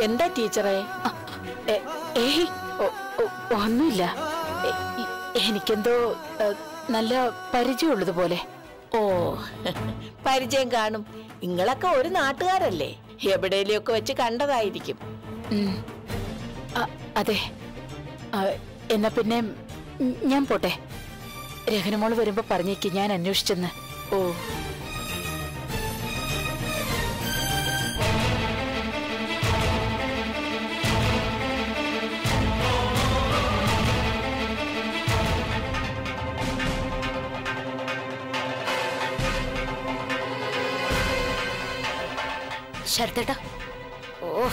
എന്താ ടീച്ചറെ ആ, എ- ഏയ് ഒ- ഒ- ഒന്നുമില്ല എ- ഇ- എനിക്കെന്തോ എ, നല്ല പരിചയമുള്ളതുപോലെ ഓ പരിചയം കാണും നിങ്ങളൊക്കെ ഒരു നാട്ടുകാരല്ലേ എവിടെയൊക്കെ വെച്ച് കണ്ടതായിരിക്കും ഉം. ആ, അതെ ആ, എന്നാ പിന്നെ ഉം, ഞാൻ പോട്ടെ രഹനമോള് വരുമ്പോ പറഞ്ഞേക്ക് ഞാൻ അന്വേഷിച്ചെന്ന് ഓ ശരത്തേട്ടാ ഓ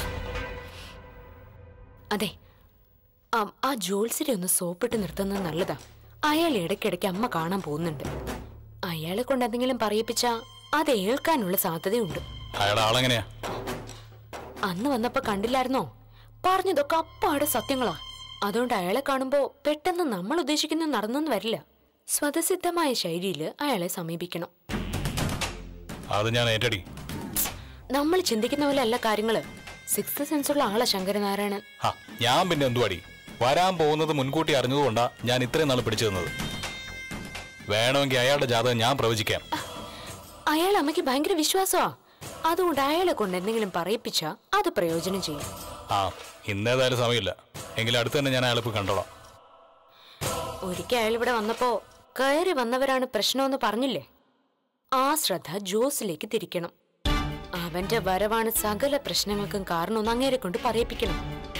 അതെ ആ ആ ജോത്സ്യരെ ഒന്ന് സോപ്പിട്ട് നിർത്തുന്നത് നല്ലതാ അയാൾ ഇടയ്ക്കിടയ്ക്ക് അമ്മ കാണാൻ പോകുന്നുണ്ട് അയാളെ കൊണ്ട് എന്തെങ്കിലും പറയിപ്പിച്ചാ അത് ഏൽക്കാനുള്ള സാധ്യതയുണ്ട് അയാളുടെ ആളെങ്ങനെയാ അന്ന് വന്നപ്പോ കണ്ടില്ലായിരുന്നോ പറഞ്ഞതൊക്കെ അപ്പാടെ സത്യങ്ങളാ അതുകൊണ്ട് അയാളെ കാണുമ്പോ പെട്ടെന്ന് നമ്മൾ ഉദ്ദേശിക്കുന്ന നടന്നെന്ന് വരില്ല സ്വതസിദ്ധമായ ശൈലിയില് അയാളെ സമീപിക്കണം അത് ഞാൻ ഏറ്റടി നമ്മൾ ചിന്തിക്കുന്ന പോലെ അല്ല കാര്യങ്ങള് സിക്സ് സെൻസ് ഉള്ള ആളാ ശങ്കരനാരായണൻ ആ ഞാൻ പിന്നെ എന്തുവാടി വരാൻ പോകുന്നത് മുൻകൂട്ടി അറിഞ്ഞതുകൊണ്ടാ ഞാൻ ഇത്രയും നാൾ പിടിച്ചു തന്നത് വേണമെങ്കിൽ അയാളുടെ ജാതകം ഞാൻ പ്രവചിക്കാം അയാൾ അമ്മയ്ക്ക് ഭയങ്കര വിശ്വാസമാ അതുകൊണ്ട് അയാളെ കൊണ്ട് എന്തെങ്കിലും പറയിപ്പിച്ചാ അത് പ്രയോജനം ചെയ്യും ആ ഇന്നേതായാലും സമയമില്ല എങ്കിലും അടുത്ത് തന്നെ ഞാൻ അയാളെ പോയി കണ്ടോളാം ഒരിക്കൽ അയാൾ ഇവിടെ വന്നപ്പോ കയറി വന്നവരാണ് പ്രശ്നമെന്ന് പറഞ്ഞില്ലേ ആ ശ്രദ്ധ ജോസിലേക്ക് തിരിക്കണം അവന്റെ വരവാണ് സകല പ്രശ്നങ്ങൾക്കും കാരണമെന്ന് അങ്ങേരെ കൊണ്ട് പറയിപ്പിക്കണം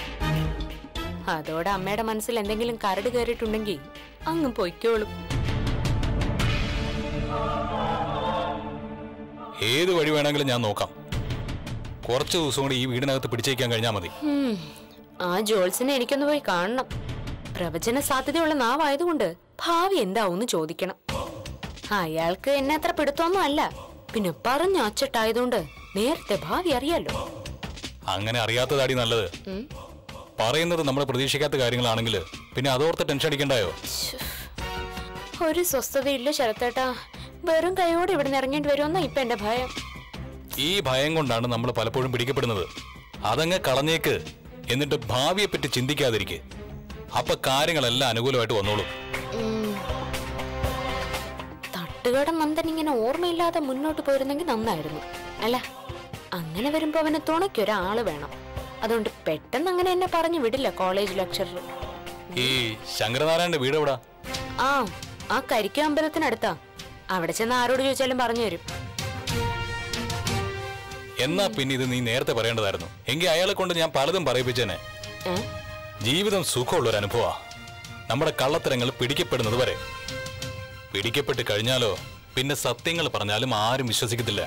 അതോടെ അമ്മയുടെ മനസ്സിൽ എന്തെങ്കിലും കരട് കയറിയിട്ടുണ്ടെങ്കിൽ അങ്ങ് പൊയ്ക്കോളും ഏത് വഴി വേണമെങ്കിലും ഞാൻ നോക്കാം കുറച്ച് ദിവസം കൂടി ഈ വീടിനകത്ത് പിടിച്ചേക്കാൻ കഴിഞ്ഞാൽ മതി ഹും, ആ ജോൾസിനെ എനിക്കൊന്ന് പോയി കാണണം പ്രവചന സാധ്യതയുള്ള നാവായതുകൊണ്ട് ഭാവി എന്താവൂന്ന് ചോദിക്കണം അയാൾക്ക് എന്നെ അത്ര പിടുത്തൊന്നും അല്ല പിന്നെ പറഞ്ഞ അച്ചട്ടായതുകൊണ്ട് നേരത്തെ ഭാവി അറിയാലോ അങ്ങനെ അറിയാത്തതാടി നല്ലത് ഉം. പറയുന്നത് നമ്മൾ പ്രതീക്ഷിക്കാത്ത കാര്യങ്ങളാണെങ്കിൽ പിന്നെ അതോർത്ത് ടെൻഷൻ അടിക്കണ്ടായോ ഒരു സ്വസ്ഥതയില്ല ശരത്തേട്ടാ വെറും കൈയോടെ ഇവിടെ നിന്ന് ഇറങ്ങേണ്ടി വരുമെന്നാ ഇപ്പൊ എന്റെ ഭയം ഈ ഭയം കൊണ്ടാണ് നമ്മൾ പലപ്പോഴും പിടിക്കപ്പെടുന്നത് അതങ്ങ് കളഞ്ഞേക്ക് എന്നിട്ട് ഭാവിയെ പറ്റി ചിന്തിക്കാതിരിക്കെ അപ്പൊ കാര്യങ്ങളെല്ലാം അനുകൂലമായിട്ട് വന്നോളും ഉം. തട്ടുകട നന്ദൻ ഇങ്ങനെ ഓർമ്മയില്ലാതെ മുന്നോട്ട് പോയിരുന്നെങ്കിൽ നന്നായിരുന്നു അല്ല അങ്ങനെ വരുമ്പോ അവന് തുണയ്ക്കൊരാള് വേണം അതുകൊണ്ട് പെട്ടെന്ന് അങ്ങനെ എന്നെ പറഞ്ഞു വിടില്ല കോളേജ് ലെക്ചറർ ഈ ശങ്കരനാരായണന്റെ വീട് എവിടാ ആ ആ കരിക്ക അമ്പലത്തിനടുത്താ അവിടെ ചെന്ന് ആരോട് ചോദിച്ചാലും പറഞ്ഞു തരും എന്നാ പിന്നെ ഇത് നീ നേരത്തെ പറയേണ്ടതായിരുന്നു എങ്കിൽ അയാളെ കൊണ്ട് ഞാൻ പലതും പറയിപ്പിച്ചേനെ ഏ? ജീവിതം സുഖമുള്ള ഒരു അനുഭവ നമ്മുടെ കള്ളത്തരങ്ങൾ പിടിക്കപ്പെടുന്നത് വരെ പിടിക്കപ്പെട്ട് കഴിഞ്ഞാലോ പിന്നെ സത്യങ്ങൾ പറഞ്ഞാലും ആരും വിശ്വസിക്കത്തില്ല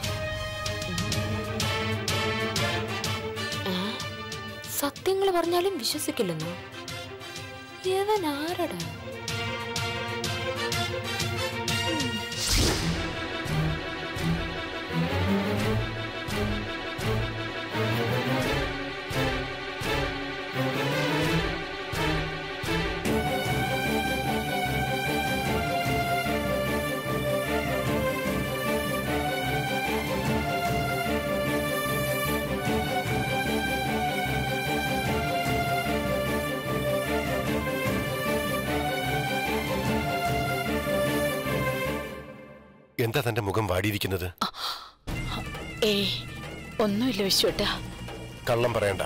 സത്യങ്ങൾ പറഞ്ഞാലും വിശ്വസിക്കില്ലെന്നോ ഇവൻ ആരടാ എന്താ തന്റെ മുഖം വാടിയിരിക്കുന്നത് ഏയ് ഒന്നുമില്ല വിശ്വട്ടാ കള്ളം പറയണ്ട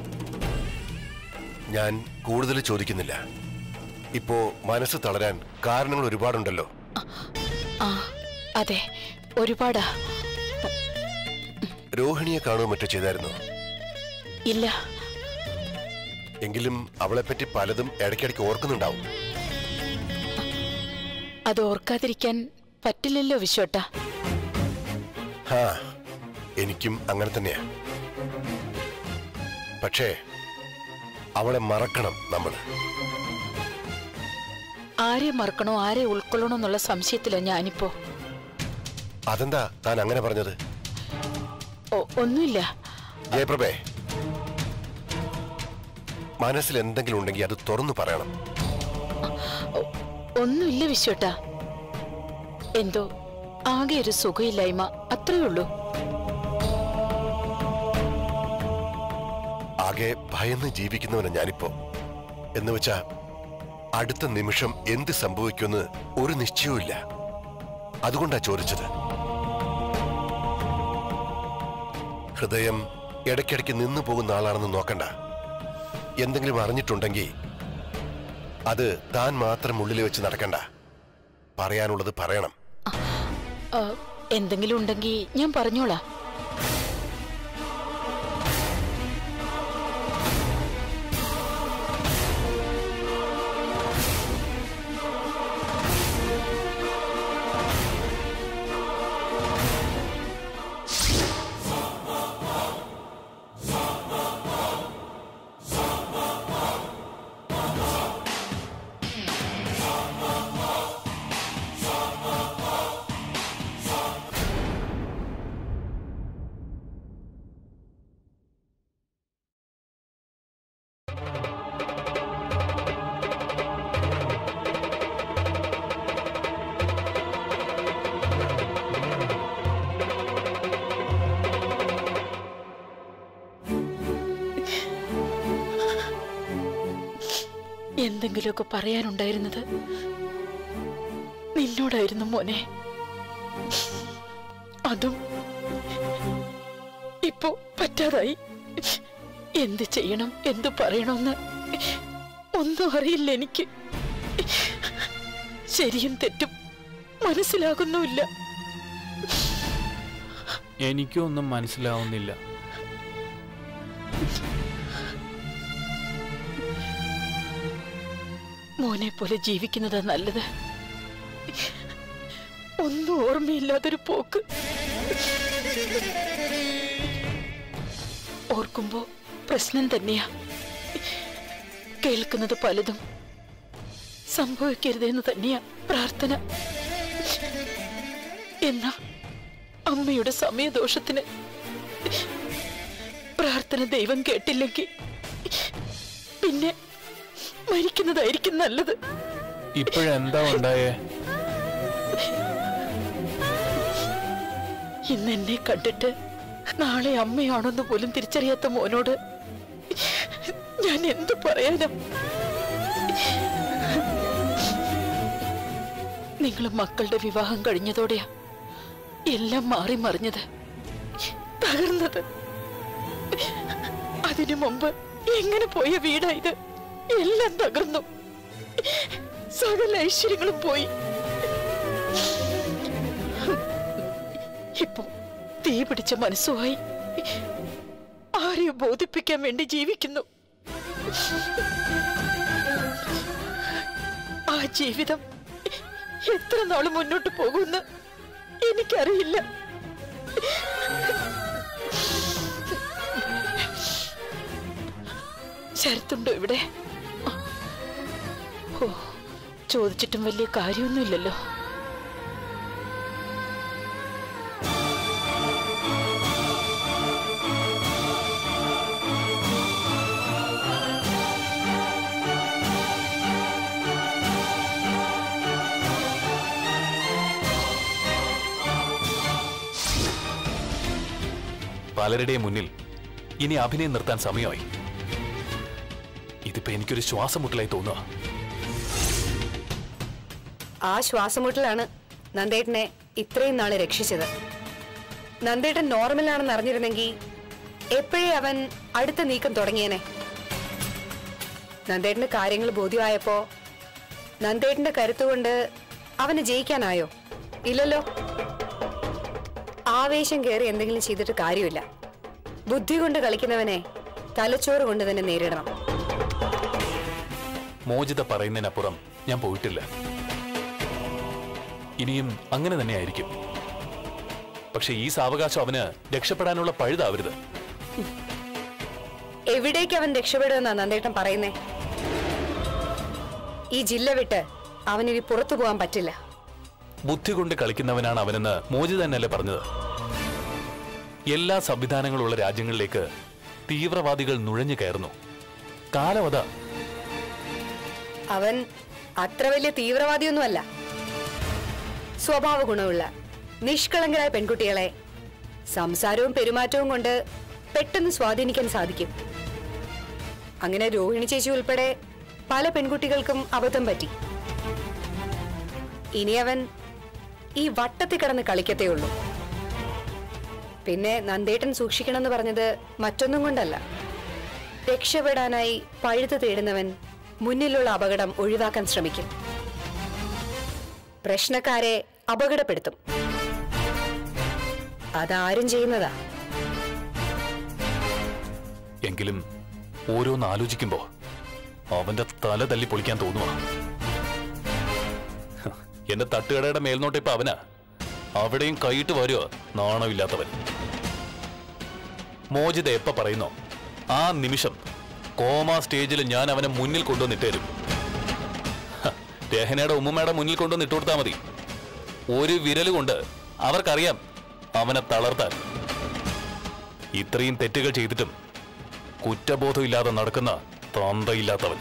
ഞാൻ കൂടുതൽ ചോദിക്കുന്നില്ല ഇപ്പോ മനസ്സ് തളരാൻ കാരണങ്ങൾ ഒരുപാടുണ്ടല്ലോ ആ അതെ ഒരുപാടാ രോഹിണിയെ കാണുക മറ്റോ ചെയ്തായിരുന്നു ഇല്ല എങ്കിലും അവളെപ്പറ്റി പലതും ഇടയ്ക്കിടയ്ക്ക് ഓർക്കുന്നുണ്ടാവും അത് ഓർക്കാതിരിക്കാൻ പറ്റില്ലല്ലോ വിശ്വട്ടാ ഹാ എനിക്കും അങ്ങനെ തന്നെയാ പക്ഷേ അവളെ മറക്കണം നമ്മൾ ആരെ മറക്കണോ ആരെ ഉൾക്കൊള്ളണോ എന്നുള്ള സംശയത്തിലാ ഞാനിപ്പോ അതെന്താ താൻ അങ്ങനെ പറഞ്ഞത് ഒ- ഒന്നുമില്ല ജയപ്രഭേ മനസ്സിൽ എന്തെങ്കിലും ഉണ്ടെങ്കിൽ അത് തുറന്നു പറയണം ഒ- ഒന്നുമില്ല വിശ്വട്ടാ എന്തോ ആകെ ഒരു സുഖമില്ലായ്മ അത്രേ ഉള്ളൂ ആകെ ഭയന്ന് ജീവിക്കുന്നവനാ ഞാനിപ്പോ എന്ന് വെച്ചാ അടുത്ത നിമിഷം എന്ത് സംഭവിക്കുമെന്ന് ഒരു നിശ്ചയവുമില്ല അതുകൊണ്ടാ ചോദിച്ചത് ഹൃദയം ഇടയ്ക്കിടയ്ക്ക് നിന്നു പോകുന്ന ആളാണെന്ന് നോക്കണ്ട എന്തെങ്കിലും അറിഞ്ഞിട്ടുണ്ടെങ്കിൽ അത് താൻ മാത്രം ഉള്ളിൽ വെച്ച് നടക്കണ്ട പറയാനുള്ളത് പറയണം ആ, എന്തെങ്കിലും ഉണ്ടെങ്കിൽ ഞാൻ പറഞ്ഞോളാം എന്തെങ്കിലുമൊക്കെ പറയാനുണ്ടായിരുന്നത് നിന്നോടായിരുന്നു മോനെ അതും ഇപ്പോ പറ്റാതായി എന്ത് ചെയ്യണം എന്ത് പറയണമെന്ന് ഒന്നും അറിയില്ല എനിക്ക് ശരിയും തെറ്റും മനസ്സിലാകുന്നുമില്ല എനിക്കും ഒന്നും മനസ്സിലാവുന്നില്ല മോനെ പോലെ ജീവിക്കുന്നതാ നല്ലത് ഒന്നും ഓർമ്മയില്ലാതൊരു പോക്ക് ഓർക്കുമ്പോ പ്രശ്നം തന്നെയാ കേൾക്കുന്നത് പലതും സംഭവിക്കരുതെന്ന് തന്നെയാ പ്രാർത്ഥന എന്നാ അമ്മയുടെ സമയദോഷത്തിന് പ്രാർത്ഥന ദൈവം കേട്ടില്ലെങ്കിൽ പിന്നെ മരിക്കുന്നതായിരിക്കും നല്ലത് ഇപ്പോഴെന്താ ഉണ്ടായേ ഇന്ന് എന്നെ കണ്ടിട്ട് നാളെ അമ്മയാണെന്ന് പോലും തിരിച്ചറിയാത്ത മോനോട് ഞാൻ എന്തു പറയാനാ നിങ്ങൾ മക്കളുടെ വിവാഹം കഴിഞ്ഞതോടെയാ എല്ലാം മാറി മറിഞ്ഞത് തകർന്നത് അതിനു മുമ്പ് എങ്ങനെ പോയ വീടാ ഇത് എല്ലാം തകർന്നു സകല ഐശ്വര്യങ്ങളും പോയി ഇപ്പൊ തീ പിടിച്ച മനസ്സുമായി ആരെയും ബോധിപ്പിക്കാൻ വേണ്ടി ജീവിക്കുന്നു ആ ജീവിതം എത്ര നാള് മുന്നോട്ട് പോകുമെന്ന് എനിക്കറിയില്ല ശരത്തുണ്ടോ ഇവിടെ ഓ ചോദിച്ചിട്ടും വലിയ കാര്യമൊന്നുമില്ലല്ലോ പലരുടെയും മുന്നിൽ ഇനി അഭിനയം നിർത്താൻ സമയമായി ഇതിപ്പോ എനിക്കൊരു ശ്വാസം മുട്ടലായി തോന്നുക ആ ശ്വാസമുട്ടലാണ് നന്ദേട്ടനെ ഇത്രയും നാള് രക്ഷിച്ചത് നന്ദേട്ടൻ നോർമലാണെന്ന് അറിഞ്ഞിരുന്നെങ്കിൽ എപ്പോഴേ അവൻ അടുത്ത നീക്കം തുടങ്ങിയേനെ നന്ദേട്ടന് കാര്യങ്ങൾ ബോധ്യമായപ്പോ നന്ദേട്ടന്റെ കരുത്തുകൊണ്ട് അവന് ജയിക്കാനായോ ഇല്ലല്ലോ ആവേശം കയറി എന്തെങ്കിലും ചെയ്തിട്ട് കാര്യമില്ല ബുദ്ധി കൊണ്ട് കളിക്കുന്നവനെ തലച്ചോറ് കൊണ്ട് തന്നെ നേരിടണം മോചിത പറയുന്നതിനപ്പുറം ഞാൻ പോയിട്ടില്ല ഇനിയും അങ്ങനെ തന്നെയായിരിക്കും പക്ഷെ ഈ സാവകാശം അവന് രക്ഷപ്പെടാനുള്ള പഴുതാവരുത് എവിടേക്ക് അവൻ രക്ഷപ്പെടുമെന്നാ നന്ദേട്ടൻ പറയുന്നേ ഈ ജില്ല വിട്ട് അവനിനി പുറത്തു പോകാൻ പറ്റില്ല ബുദ്ധി കൊണ്ട് കളിക്കുന്നവനാണ് അവനെന്ന് മോചിത തന്നെയല്ലേ പറഞ്ഞത് എല്ലാ സംവിധാനങ്ങളുള്ള രാജ്യങ്ങളിലേക്ക് തീവ്രവാദികൾ നുഴഞ്ഞു കയറുന്നു കാലം അതാ അവൻ അത്ര വലിയ തീവ്രവാദിയൊന്നുമല്ല സ്വഭാവ ഗുണമുള്ള നിഷ്കളങ്കരായ പെൺകുട്ടികളെ സംസാരവും പെരുമാറ്റവും കൊണ്ട് പെട്ടെന്ന് സ്വാധീനിക്കാൻ സാധിക്കും അങ്ങനെ രോഹിണി ചേച്ചി ഉൾപ്പെടെ പല പെൺകുട്ടികൾക്കും അബദ്ധം പറ്റി ഇനി അവൻ ഈ വട്ടത്തിൽ കിടന്ന് കളിക്കത്തേ ഉള്ളൂ പിന്നെ നന്ദേട്ടൻ സൂക്ഷിക്കണമെന്ന് പറഞ്ഞത് മറ്റൊന്നും കൊണ്ടല്ല രക്ഷപ്പെടാനായി പഴുതു തേടുന്നവൻ മുന്നിലുള്ള അപകടം ഒഴിവാക്കാൻ ശ്രമിക്കും പ്രശ്നക്കാരെ അപകടപ്പെടുത്തും അതാരും ചെയ്യുന്നതാ എങ്കിലും ഓരോന്ന് ആലോചിക്കുമ്പോ അവന്റെ തല തല്ലി പൊളിക്കാൻ തോന്നുക എന്റെ തട്ടുകടയുടെ മേൽനോട്ടം ഇപ്പൊ അവനാ അവിടെയും കൈയിട്ട് വരുക നാണമില്ലാത്തവൻ മോചിത എപ്പ പറയുന്നോ ആ നിമിഷം കോമ സ്റ്റേജിൽ ഞാൻ അവനെ മുന്നിൽ കൊണ്ടുവന്നിട്ടേരും ഹ, രഹനയുടെ ഉമ്മുമ്മയുടെ മുന്നിൽ കൊണ്ടുവന്ന് ഇട്ടു കൊടുത്താൽ മതി ഒരു വിരല് കൊണ്ട് അവർക്കറിയാം അവനെ തളർത്താൻ ഇത്രയും തെറ്റുകൾ ചെയ്തിട്ടും കുറ്റബോധമില്ലാതെ നടക്കുന്ന തന്തയില്ലാത്തവൻ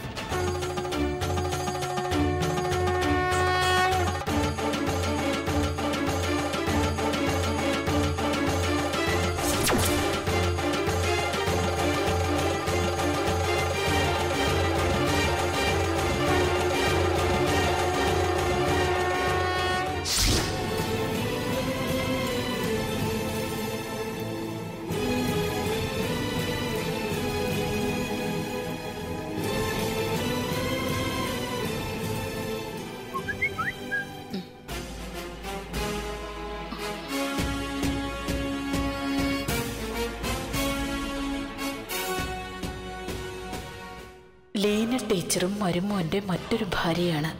ലീന ടീച്ചറും മരുമോന്റെ മറ്റൊരു ഭാര്യയാണ്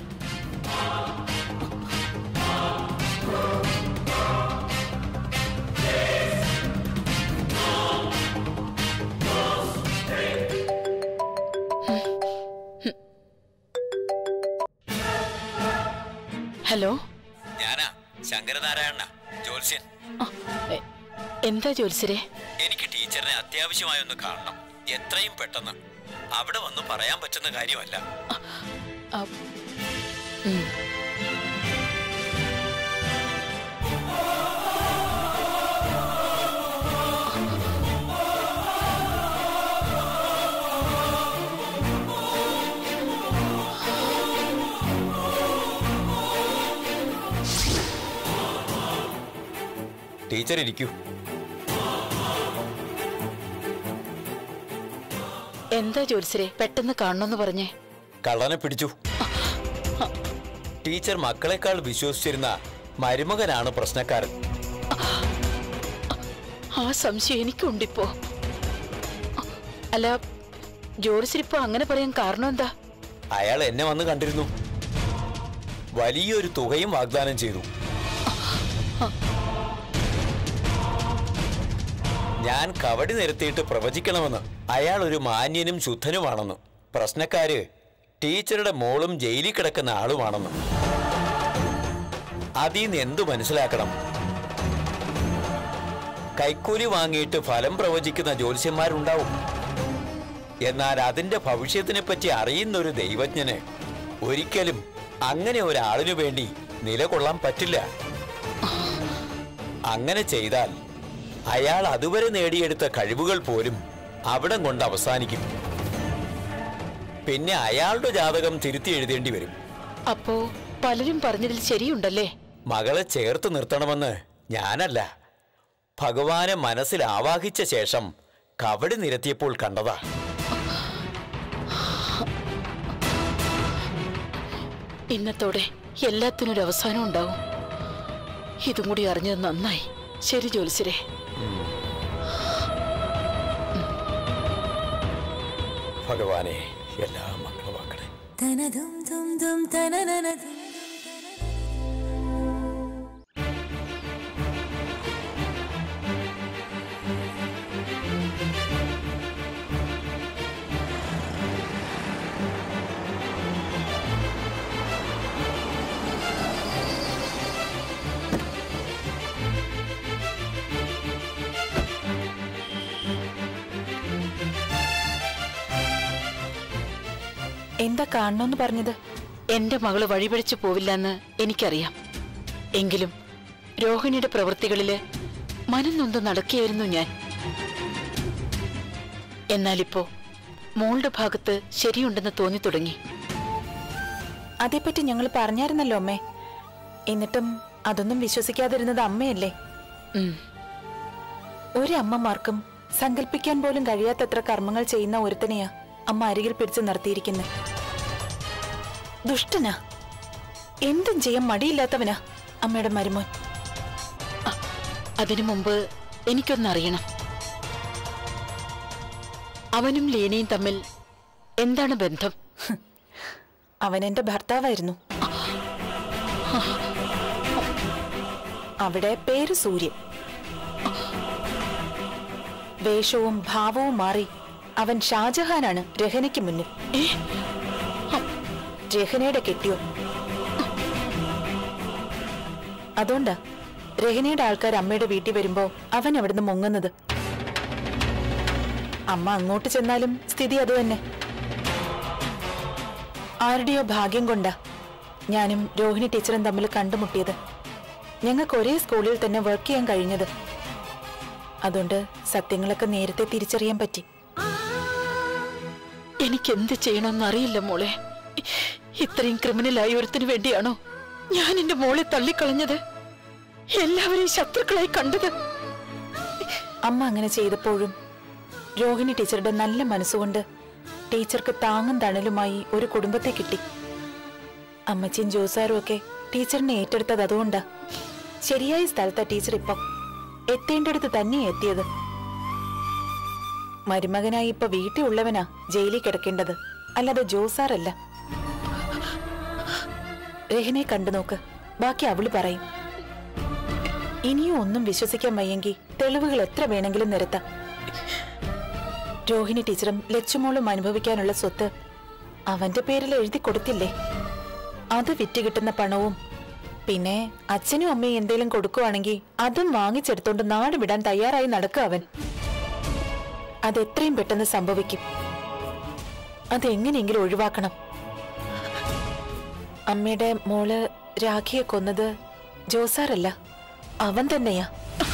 ഹലോ ഞാനാ ശങ്കരനാരായണ ജോത്സ്യൻ ആ, എ- എന്താ ജോത്സരെ എനിക്ക് ടീച്ചറിനെ അത്യാവശ്യമായി ഒന്ന് കാണണം എത്രയും പെട്ടെന്ന് അവിടെ വന്ന് പറയാൻ പറ്റുന്ന കാര്യമല്ല ആ, ഉം. ടീച്ചർ ഇരിക്കൂ എന്താ ജോത്സരെ പെട്ടെന്ന് കാണണമെന്ന് പറഞ്ഞേ കള്ളനെ പിടിച്ചു ടീച്ചർ മക്കളെക്കാൾ വിശ്വസിച്ചിരുന്ന മരുമകനാണ് പ്രശ്നക്കാരൻ ആ സംശയം എനിക്കുണ്ടിപ്പോ അല്ല ജോത്സരിപ്പോ അങ്ങനെ പറയാൻ കാരണം എന്താ അയാൾ എന്നെ വന്ന് കണ്ടിരുന്നു വലിയൊരു തുകയും വാഗ്ദാനം ചെയ്തു ഞാൻ കവടി നിരത്തിയിട്ട് പ്രവചിക്കണമെന്ന് അയാൾ ഒരു മാന്യനും ശുദ്ധനുമാണെന്ന് പ്രശ്നക്കാര് ടീച്ചറുടെ മോളും ജയിലിൽ കിടക്കുന്ന ആളുമാണെന്ന് അതിന്ന് എന്തു മനസ്സിലാക്കണം കൈക്കൂലി വാങ്ങിയിട്ട് ഫലം പ്രവചിക്കുന്ന ജ്യോത്സ്യന്മാരുണ്ടാവും എന്നാൽ അതിന്റെ ഭവിഷ്യത്തിനെ പറ്റി അറിയുന്ന ഒരു ദൈവജ്ഞന് ഒരിക്കലും അങ്ങനെ ഒരാളിനു വേണ്ടി നിലകൊള്ളാൻ പറ്റില്ല അങ്ങനെ ചെയ്താൽ അയാൾ അതുവരെ നേടിയെടുത്ത കഴിവുകൾ പോലും അവിടം കൊണ്ട് അവസാനിക്കും പിന്നെ അയാളുടെ ജാതകം തിരുത്തി എഴുതേണ്ടി വരും അപ്പോ പലരും പറഞ്ഞതിൽ ശരിയുണ്ടല്ലേ മകളെ ചേർത്ത് നിർത്തണമെന്ന് ഞാനല്ല ഭഗവാനെ മനസ്സിൽ ആവാഹിച്ച ശേഷം കവടി നിരത്തിയപ്പോൾ കണ്ടതാ ഇന്നത്തോടെ എല്ലാത്തിനും ഒരു അവസാനം ഉണ്ടാവും ഇതും കൂടി അറിഞ്ഞത് നന്നായി ശരി ജോത്സരെ ഭഗവാനെ എല്ലാ മംഗളമാക്കണേ എന്താ കാണണമെന്ന് പറഞ്ഞത് എന്റെ മകള് വഴിപഴിച്ചു പോവില്ലെന്ന് എനിക്കറിയാം എങ്കിലും രോഹിണിയുടെ പ്രവൃത്തികളില് മനം നൊന്ത് നടക്കുകയായിരുന്നു ഞാൻ എന്നാലിപ്പോ മോളുടെ ഭാഗത്ത് ശരിയുണ്ടെന്ന് തോന്നി തുടങ്ങി അതേപ്പറ്റി ഞങ്ങൾ പറഞ്ഞായിരുന്നല്ലോ അമ്മേ എന്നിട്ടും അതൊന്നും വിശ്വസിക്കാതിരുന്നത് അമ്മയല്ലേ ഉം. ഒരു അമ്മമാർക്കും സങ്കല്പിക്കാൻ പോലും കഴിയാത്തത്ര കർമ്മങ്ങൾ ചെയ്യുന്ന ഒരുത്തനെയാ അമ്മ അരികിൽ പിടിച്ചു നിർത്തിയിരിക്കുന്നത് ദുഷ്ടനാ എന്തും ചെയ്യാൻ മടിയില്ലാത്തവനാ അമ്മയുടെ മരുമോൻ അതിനു മുമ്പ് എനിക്കൊന്നറിയണം അവനും ലീനയും തമ്മിൽ എന്താണ് ബന്ധം അവൻ എന്റെ ഭർത്താവായിരുന്നു അവിടെ പേര് സൂര്യൻ വേഷവും ഭാവവും മാറി അവൻ ഷാജഹാനാണ് രഹനയ്ക്ക് മുന്നിൽ രഹനയുടെ കെട്ടിയോ അതുകൊണ്ടാ രഹനയുടെ ആൾക്കാർ അമ്മയുടെ വീട്ടിൽ വരുമ്പോ അവൻ അവിടുന്ന് മുങ്ങുന്നത് അമ്മ അങ്ങോട്ട് ചെന്നാലും സ്ഥിതി അത് തന്നെ ആരുടെയോ ഭാഗ്യം കൊണ്ടാ ഞാനും രോഹിണി ടീച്ചറും തമ്മിൽ കണ്ടുമുട്ടിയത് ഞങ്ങൾക്ക് ഒരേ സ്കൂളിൽ തന്നെ വർക്ക് ചെയ്യാൻ കഴിഞ്ഞത് അതുകൊണ്ട് സത്യങ്ങളൊക്കെ നേരത്തെ തിരിച്ചറിയാൻ പറ്റി എനിക്ക് എന്ത് ചെയ്യണമെന്ന് അറിയില്ല മോളെ ഇത്രയും ക്രിമിനലായ ഒരുത്തിന് വേണ്ടിയാണോ ഞാൻ എന്റെ മോളെ തള്ളിക്കളഞ്ഞത് എല്ലാവരെയും ശത്രുക്കളായി കണ്ടത് അമ്മ അങ്ങനെ ചെയ്തപ്പോഴും രോഹിണി ടീച്ചറുടെ നല്ല മനസ്സുകൊണ്ട് ടീച്ചർക്ക് താങ്ങും തണലുമായി ഒരു കുടുംബത്തെ കിട്ടി അമ്മച്ചിയും ജോസാറും ഒക്കെ ടീച്ചറിനെ ഏറ്റെടുത്തത് അതുകൊണ്ടാ ശരിയായ സ്ഥലത്താ ടീച്ചർ ഇപ്പം എത്തേണ്ടടുത്ത് തന്നെ എത്തിയത് മരുമകനായി ഇപ്പൊ വീട്ടിൽ ഉള്ളവനാ ജയിലിൽ കിടക്കേണ്ടത് അല്ലാതെ ജോസാറല്ല രഹനെ കണ്ടു നോക്ക് ബാക്കി അവള് പറയും ഇനിയും ഒന്നും വിശ്വസിക്കാൻ വയ്യെങ്കിൽ തെളിവുകൾ എത്ര വേണമെങ്കിലും നിരത്താം രോഹിണി ടീച്ചറും ലച്ചുമോളും അനുഭവിക്കാനുള്ള സ്വത്ത് അവന്റെ പേരിൽ എഴുതി കൊടുത്തില്ലേ അത് വിറ്റ് കിട്ടുന്ന പണവും പിന്നെ അച്ഛനും അമ്മയും എന്തേലും കൊടുക്കുവാണെങ്കിൽ അതും വാങ്ങിച്ചെടുത്തോണ്ട് നാട് വിടാൻ തയ്യാറായി നടക്കുക അവൻ അതെത്രയും പെട്ടെന്ന് സംഭവിക്കും അതെങ്ങനെയെങ്കിലും ഒഴിവാക്കണം അമ്മയുടെ മോള് രാഖിയെ കൊന്നത് ജോസാറല്ല അവൻ തന്നെയാ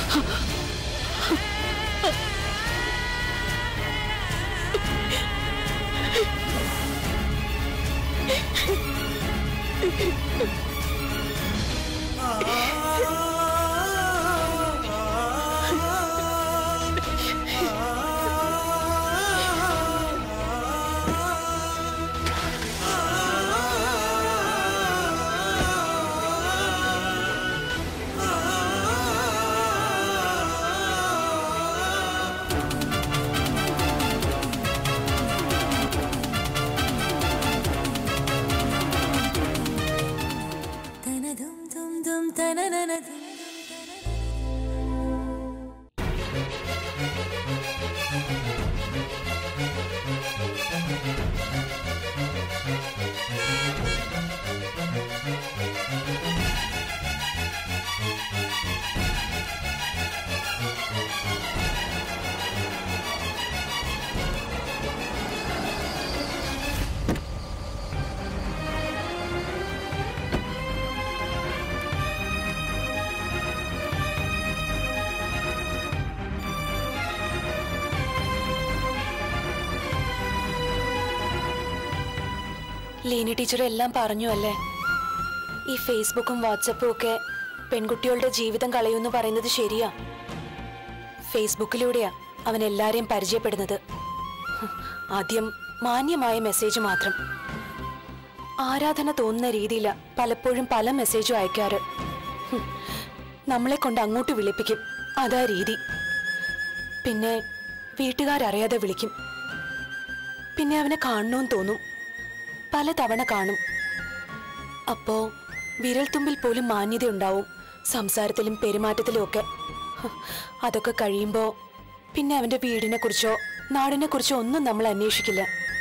ലീന ടീച്ചർ എല്ലാം പറഞ്ഞു അല്ലേ ഈ ഫേസ്ബുക്കും വാട്സപ്പും ഒക്കെ പെൺകുട്ടികളുടെ ജീവിതം കളയുമെന്ന് പറയുന്നത് ശരിയാ ഫേസ്ബുക്കിലൂടെയാ അവൻ എല്ലാരെയും പരിചയപ്പെടുന്നത് ഹ്, ആദ്യം മാന്യമായ മെസ്സേജ് മാത്രം ആരാധന തോന്നുന്ന രീതിയില പലപ്പോഴും പല മെസ്സേജും അയക്കാറ് ഹ്, നമ്മളെ കൊണ്ട് അങ്ങോട്ട് വിളിപ്പിക്കും അതാ രീതി പിന്നെ വീട്ടുകാരറിയാതെ വിളിക്കും പിന്നെ അവനെ കാണണമെന്ന് തോന്നും പല തവണ കാണും അപ്പോ വിരൽത്തുമ്പിൽ പോലും മാന്യതയുണ്ടാവും സംസാരത്തിലും പെരുമാറ്റത്തിലും ഒക്കെ ഹ്, അതൊക്കെ കഴിയുമ്പോ പിന്നെ അവന്റെ വീടിനെ കുറിച്ചോ നാടിനെ കുറിച്ചോ ഒന്നും നമ്മൾ അന്വേഷിക്കില്ല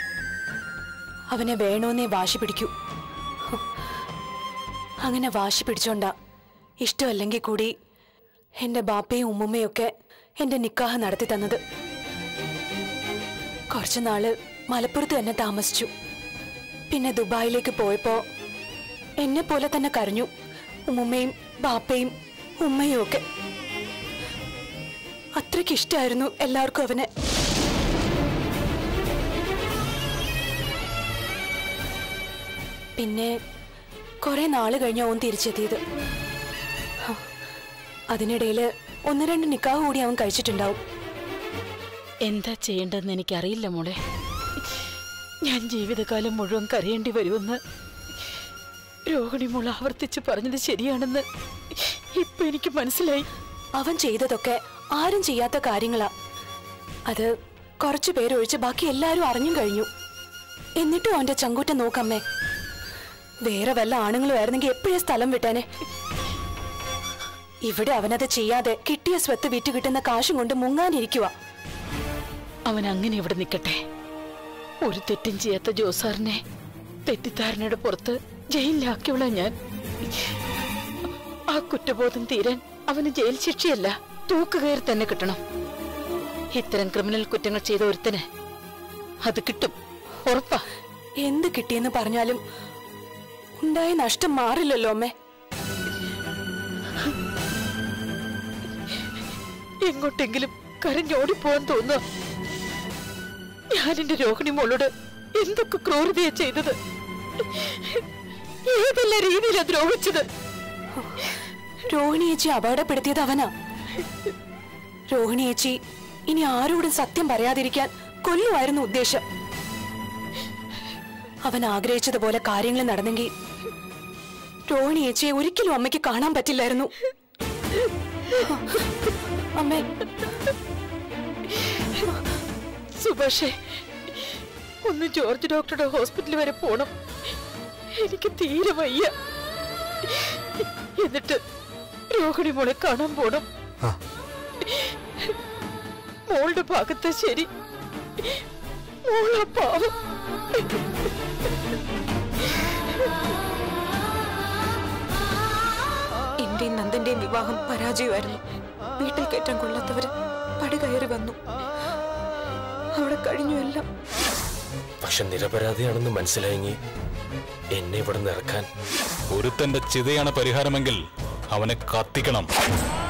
അവനെ വേണോന്നേ വാശി പിടിക്കൂ ഹ്, അങ്ങനെ വാശി പിടിച്ചോണ്ടാ ഇഷ്ടമല്ലെങ്കിൽ കൂടി എന്റെ ബാപ്പയും ഉമ്മുമ്മയും ഒക്കെ എന്റെ നിക്കാഹ് നടത്തി തന്നത് കുറച്ചു നാള് മലപ്പുറത്ത് തന്നെ താമസിച്ചു പിന്നെ ദുബായിലേക്ക് പോയപ്പോ എന്നെ പോലെ തന്നെ കരഞ്ഞു ഉമ്മുമ്മയും ബാപ്പയും ഉമ്മയും ഒക്കെ അത്രയ്ക്ക് ഇഷ്ടമായിരുന്നു എല്ലാവർക്കും അവനെ പിന്നെ കുറെ നാള് കഴിഞ്ഞ ഓൻ തിരിച്ചെത്തിയത് ഹ, അതിനിടയില് ഒന്ന് രണ്ട് നിക്കാഹ് കൂടി അവൻ കഴിച്ചിട്ടുണ്ടാവും എന്താ ചെയ്യേണ്ടതെന്ന് എനിക്കറിയില്ല മോളെ ഞാൻ ജീവിതകാലം മുഴുവൻ കരയേണ്ടി വരുമെന്ന് രോഹിണി മോൾ ആവർത്തിച്ച് പറഞ്ഞത് ശരിയാണെന്ന് ഇപ്പൊ എനിക്ക് മനസ്സിലായി അവൻ ചെയ്തതൊക്കെ ആരും ചെയ്യാത്ത കാര്യങ്ങളാ അത് കുറച്ചു പേരൊഴിച്ച് ബാക്കി എല്ലാരും അറിഞ്ഞും കഴിഞ്ഞു എന്നിട്ടും അവന്റെ ചങ്കൂറ്റ നോക്കമ്മേ വേറെ വല്ല ആണുങ്ങളും ആയിരുന്നെങ്കിൽ എപ്പോഴേ സ്ഥലം വിട്ടേനെ ഇവിടെ അവനത് ചെയ്യാതെ കിട്ടിയ സ്വത്ത് വിറ്റ് കിട്ടുന്ന കാശും കൊണ്ട് മുങ്ങാനിരിക്കുക അവൻ അങ്ങനെ ഇവിടെ നിൽക്കട്ടെ ഒരു തെറ്റും ചെയ്യാത്ത ജോസാറിനെ തെറ്റിദ്ധാരണയുടെ പുറത്ത് ജയിലിലാക്കിയുള്ള ഞാൻ ആ കുറ്റബോധം തീരാൻ അവന് ജയിൽ ശിക്ഷയല്ല തൂക്കുകയറി തന്നെ കിട്ടണം ഇത്തരം ക്രിമിനൽ കുറ്റങ്ങൾ ചെയ്ത ഒരുത്തന് അത് കിട്ടും ഉറപ്പാ എന്ത് കിട്ടിയെന്ന് പറഞ്ഞാലും ഉണ്ടായ നഷ്ടം മാറില്ലല്ലോ അമ്മേ എങ്ങോട്ടെങ്കിലും കരഞ്ഞോടിപ്പോവാൻ തോന്നുക ഞാൻ എന്റെ രോഹിണി മോളോട് എന്തൊക്കെ ക്രൂരതയാ ചെയ്തത് ഏതെല്ലാം രീതിയിലാ ദ്രോഹിച്ചത് രോഹിണി ചേച്ചി അപകടപ്പെടുത്തിയത് അവനാ രോഹിണി ചേച്ചി ഇനി ആരോടും സത്യം പറയാതിരിക്കാൻ കൊല്ലുമായിരുന്നു ഉദ്ദേശം അവൻ ആഗ്രഹിച്ചതുപോലെ കാര്യങ്ങൾ നടന്നെങ്കിൽ രോഹിണി ചേച്ചിയെ ഒരിക്കലും അമ്മയ്ക്ക് കാണാൻ പറ്റില്ലായിരുന്നു അമ്മേ സുഭാഷേ ഒന്ന് ജോർജ് ഡോക്ടറുടെ ഹോസ്പിറ്റൽ വരെ പോണം എനിക്ക് തീരെ വയ്യ എന്നിട്ട് രോഹിണി മോളെ കാണാൻ പോണം മോളുടെ ഭാഗത്ത് ശരി മോളാ പാവം എന്റെയും നന്ദന്റെയും വിവാഹം പരാജയമായിരുന്നു വീട്ടിൽ കയറ്റാൻ കൊള്ളാത്തവര് പടി കയറി വന്നു അവിടെ കഴിഞ്ഞു എല്ലാം പക്ഷെ നിരപരാധിയാണെന്ന് മനസ്സിലായെങ്കിൽ എന്നെ ഇവിടെ നിന്ന് ഇറക്കാൻ ഒരുത്തന്റെ ചിതയാണ് പരിഹാരമെങ്കിൽ അവനെ കത്തിക്കണം